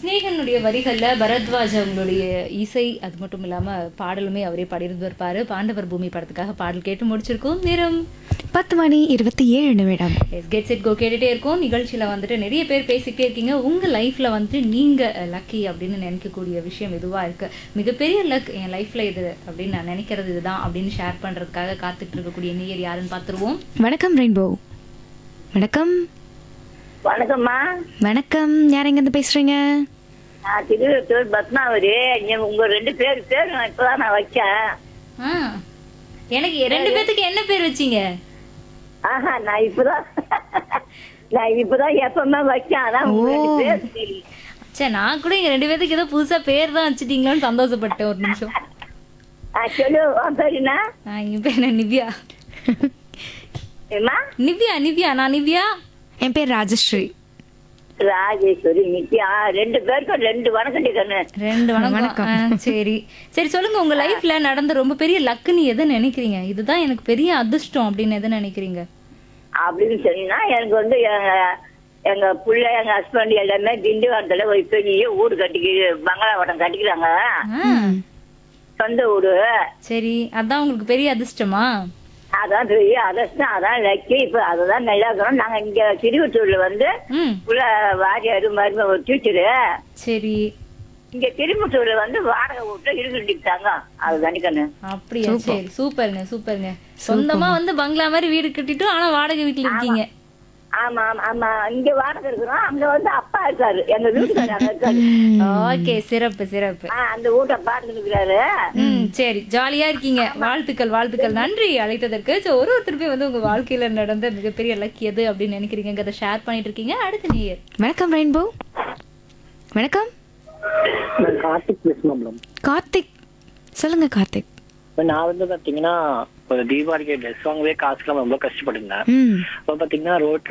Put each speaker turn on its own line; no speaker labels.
ஸ்நேகனுடைய வரிகள்ல பரத்வாஜ் அவங்களுடைய இசை அது மட்டும் இல்லாம பாடலுமே அவரே பாடியிருந்து இருப்பாரு பாண்டவர் பூமி படத்துக்காக பாடல் கேட்டு முடிச்சிருக்கோம் நேரம்
பத்து மணி இருபத்தி ஏழு நிமிடம்
கெட் செட் கோ கேட்டுட்டே இருக்கோம் நிகழ்ச்சியில வந்துட்டு நிறைய பேர் பேசிக்கிட்டே இருக்கீங்க உங்க லைஃப்ல வந்துட்டு நீங்க லக்கி அப்படின்னு நினைக்கக்கூடிய விஷயம் எதுவா இருக்கு மிகப்பெரிய லக் என் லைஃப்ல இது அப்படின்னு நான் நினைக்கிறது இதுதான் அப்படின்னு ஷேர் பண்றதுக்காக காத்துட்டு இருக்கக்கூடிய நேயர் யாருன்னு பார்த்துருவோம்
வணக்கம் ரெயின்போ வணக்கம்
வணக்கம்மா
வணக்கம் யார் எங்கேருந்து பேசுறீங்க
நான் திருவத்தூர் பத்மாவதி நீங்க உங்க ரெண்டு பேர் பேர் நான் இப்பதான் நான் வச்சேன்
ஆ, எனக்கு ரெண்டு பேத்துக்கு என்ன பேர் வச்சீங்க
ஆஹா நான் இப்பதான் நான் இப்பதான் எப்பவுமே வச்சேன் அதான் உங்க ரெண்டு பேர் தெரியும்
சே நான் கூட எங்க ரெண்டு பேத்துக்கு ஏதோ புதுசா பேர் தான் வச்சுட்டீங்களான்னு சந்தோஷப்பட்டேன் ஒரு நிமிஷம்
ஆ, சொல்லு உன் பேர் என்ன
ஆ, என் பேர் என்ன நிவ்யா
ஏம்மா
நிவ்யா நிவ்யா நான் நிவ்யா
என் பேர் ராஜஸ்ரீ
ராஜேஸ்வரி நித்யா ரெண்டு பேருக்கும் ரெண்டு வணக்கம் கண்ணு
ரெண்டு வணக்கம் ஆ, சரி சரி சொல்லுங்க உங்க லைஃப்ல நடந்த ரொம்ப பெரிய லக்குன்னு எதை நினைக்கிறீங்க இதுதான் எனக்கு பெரிய அதிர்ஷ்டம் அப்படின்னு எதை நினைக்கிறீங்க
அப்படின்னு சொன்னா எனக்கு வந்து எங்க எங்க புள்ள எங்க ஹஸ்பண்ட் எல்லாமே திண்டிவனத்துல ஒரு பெரிய வீடு கட்டிக்கி பங்களாவட்டம் கட்டிக்கிறாங்க
ஆ,
சொந்த வீடு
சரி அதான் உங்களுக்கு பெரிய அதிர்ஷ்டமா
அதான் பெரிய அதஸ்தான் அதான் லக்கி இப்ப அதுதான் நல்லா இருக்கணும் நாங்க இங்க திருவத்தூர்ல வந்து
ம்
உள்ள வாரியாரு மரும ஒரு டீச்சரு
சரி
இங்க திருமுத்தூர்ல வந்து வாடகை வீட்டுல இருக்கிட்டாங்க அது தனிக்கண்ணு
அப்படியா சரி சூப்பருங்க சூப்பருங்க சொந்தமா வந்து பங்களா மாதிரி வீடு கட்டிட்டும் ஆனா வாடகை வீட்டுல இருக்கீங்க
ஆமா ஆமா ஆமா இங்க வாடகை இருக்கிறோம் அங்க வந்து அப்பா இருக்காரு எங்க வீட்டுக்காரர் அங்க இருக்காரு
ஓகே சிறப்பு சிறப்பு
ஆ, அந்த வீட்டை பாத்துட்டு இருக்கிறாரு
ம் சரி ஜாலியா இருக்கீங்க வாழ்த்துக்கள் வாழ்த்துக்கள் நன்றி அழைத்ததற்கு So, ஒரு ஒருத்தர் போய் வந்து உங்க வாழ்க்கையில நடந்த மிகப்பெரிய லக் எது அப்படின்னு நினைக்கிறீங்க ஷேர் பண்ணிட்டு இருக்கீங்க அடுத்த நேயர்
வணக்கம் ரெயின்போ வணக்கம்
நான் கார்த்திக் பேசணும் மேடம்
கார்த்திக் சொல்லுங்க கார்த்திக்
இப்ப நான் வந்து பாத்தீங்கன்னா ஒரு தீபாவளிக்கு ட்ரெஸ் வாங்கவே காசுலாம் ரொம்ப கஷ்டப்பட்டிருந்தேன்
ம்
அப்ப பாத்தீங்கன்னா ரோட்ல